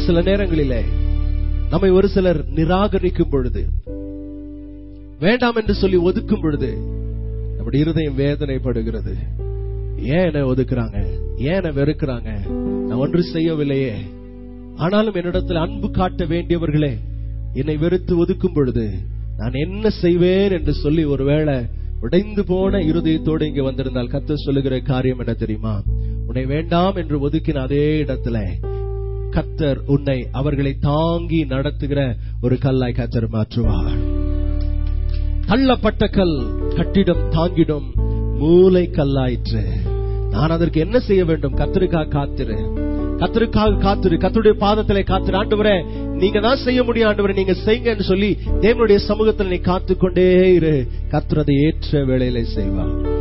சில நேரங்களிலே நம்மை ஒரு சிலர் நிராகரிக்கும் பொழுது வேண்டாம் என்று சொல்லி ஒதுக்கும் பொழுது நம்முடைய இருதயம் வேதனைப்படுகிறது ஏன் என்னை ஒதுக்குறாங்க ஏன் என்னை வெறுக்கிறாங்க நான் ஒன்று செய்யவில்லையே ஆனாலும் என்னிடத்தில் அன்பு காட்ட வேண்டியவர்களே என்னை வெறுத்து ஒதுக்கும் பொழுது நான் என்ன செய்வேன் என்று சொல்லி ஒருவேளை உடைந்து போன இருதயத்தோடு இங்க வந்திருந்தால் கத்த சொல்லுகிற காரியம் என்ன தெரியுமா உன்னை வேண்டாம் என்று ஒதுக்கின அதே இடத்துல கத்தர் உன்னை அவர்களை தாங்கி நடத்துகிற ஒரு கல்லாய் கத்தர் மாற்றுவார் தள்ளப்பட்ட கல் கட்டிடம் தாங்கிடும் மூளை கல்லாயிற்று நான் அதற்கு என்ன செய்ய வேண்டும் கத்தருக்காக காத்திரு கத்தருக்காக காத்திரு கத்தருடைய பாதத்திலே காத்திரு ஆண்டவரே நீங்க தான் செய்ய முடியும் ஆண்டவரே நீங்க செய்யுங்கன்னு சொல்லி தேவனுடைய சமூகத்தில் நீ காத்துக்கொண்டே இரு கத்தர் அதை ஏற்ற வேளையிலே செய்வார்